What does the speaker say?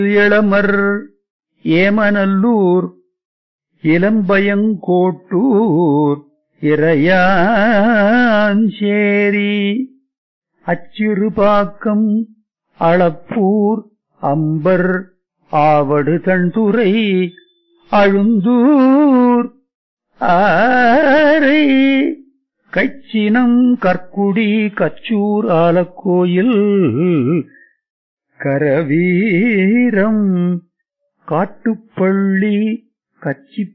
இளமர் Emanallur Ilambayankottur Iraiyancheri Achirupakkam Alappur Ambar Avadu Thanthurai Azhunthur Arai Kaichinam Karkudi Kachur ஆலக்கோயில் கரவீரம் Kattupalli கச்சி